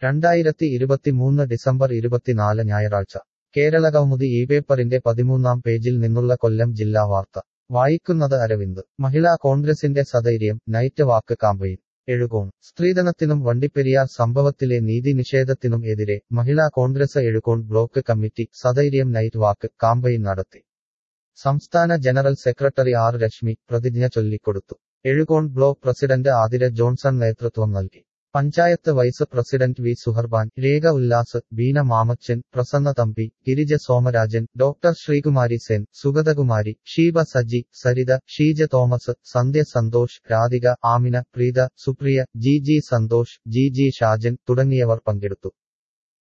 രണ്ടായിരത്തി ഇരുപത്തിമൂന്ന് ഡിസംബർ ഇരുപത്തിനാല് ഞായറാഴ്ച കേരള കൗമുദി ഈ പേപ്പറിന്റെ പതിമൂന്നാം പേജിൽ നിന്നുള്ള കൊല്ലം ജില്ലാ വാർത്ത വായിക്കുന്നത് അരവിന്ദ് മഹിളാ കോൺഗ്രസിന്റെ Sadhairyam night walk campaign Ezhukone സ്ത്രീധനത്തിനും വണ്ടിപ്പെരിയാർ സംഭവത്തിലെ നീതി നിഷേധത്തിനും എതിരെ Mahila Congress Ezhukone block committee Sadhairyam night walk campaign നടത്തി സംസ്ഥാന ജനറൽ സെക്രട്ടറി ആർ രശ്മി പ്രതിജ്ഞ ചൊല്ലിക്കൊടുത്തു എഴുകോൺ ബ്ലോക്ക് പ്രസിഡന്റ് ആതിര ജോൺസൺ നേതൃത്വം നൽകി panchayat vice president V Suharban Rekha Ullas Beena Mamachan Prasanna Thampi Girija Somarajan doctor Sreekumari Sen Sugathakumari Sheeba Saji Saritha Sheeja Thomas Sandhya Santhosh Radhika Amina Preetha Supriya G G Santhosh G G Shajan തുടങ്ങിയവർ പങ്കെടുത്തു